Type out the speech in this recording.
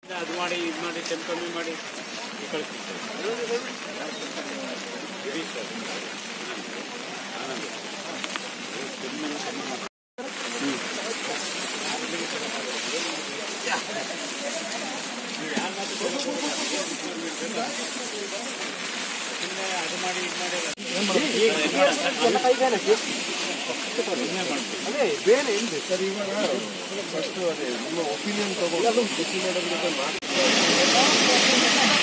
ಅದು ಮಾಡಿ ಇದು ಮಾಡಿ ಟೆಂಪ್ ಕಮ್ಮಿ ಮಾಡಿ ಕಳಿಸ್ತೀವಿ ಸರ್ ಇರಿ ಸರ್ ಆನಂದ್ ಕೆಮ್ಮನ್ನು ಕಮ್ಮಿ ಮಾಡಿ ನೀವು ಯಾರು ಮಾತು ಸುಮ್ಮನೆ ಅದು ಮಾಡಿ ಇದು ಮಾಡಿ ಅದೇ ಬೇರೆ ಇದೆ ಸರ್ ಇವಾಗ ಫಸ್ಟ್ ಅದೇ ನಿಮ್ಮ ಒಪಿನಿಯನ್ ತಗೊಂಡು ಕೃಷಿ ಮೇಡಮ್ ಜೊತೆ ಮಾತಾಡಿ